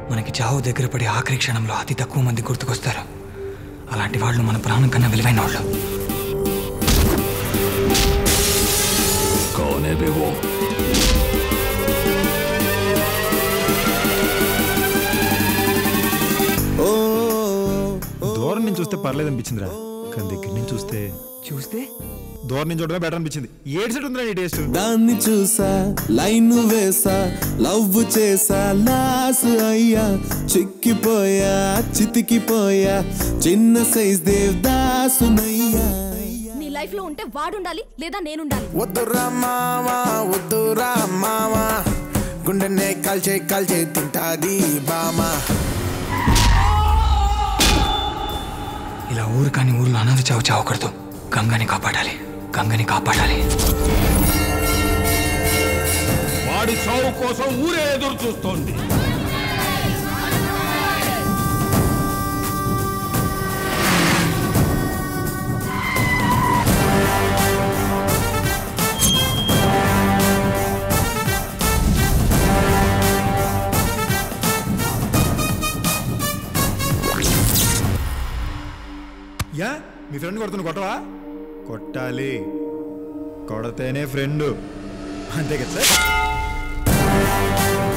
మనకి చావు దగ్గర పడి ఆఖరి క్షణంలో అతి తక్కువ మంది గుర్తుకొస్తారు అలాంటి వాళ్ళు మన ప్రాణం కన్నా విలువైన వాళ్ళు कौन है बे वो దూరం నుంచి చూస్తే పర్లేదు అనిపించిందిరా కానీ దగ్గర నుంచి చూస్తే చూస్తే దూరం నుంచి చూడడమే బెటర్ అనిపించింది ఏడు సెట్ ఉందిరా నీ టేస్ట్ దాన్ని చూసా లైన్ వేసా లవ్ చేసా లాస్ అయ్యా చిక్కిపోయా చితికిపోయా చిన్న సైజ్ దేవదాసునయ్యా నీ లైఫ్ లో ఉంటే వాడుండాలి లేదా నేనుండాలి వద్దురా మావా వద్దురా మావా గుండెనే కాల్చే కాల్చే తింటాది బామా ఇలా ఊరు కాని ఊర్లో అనాథ చావు చావకూడదు గంగని కాపాడాలి గంగని కాపాడాలి వాడి చావు కోసం ఊరే ఎదురు చూస్తోంది యా మీ ఫ్రెండ్ కొడుతున్న కొట్టవా కొట్టాలి కొడితేనే ఫ్రెండ్ అంతే కదా సార్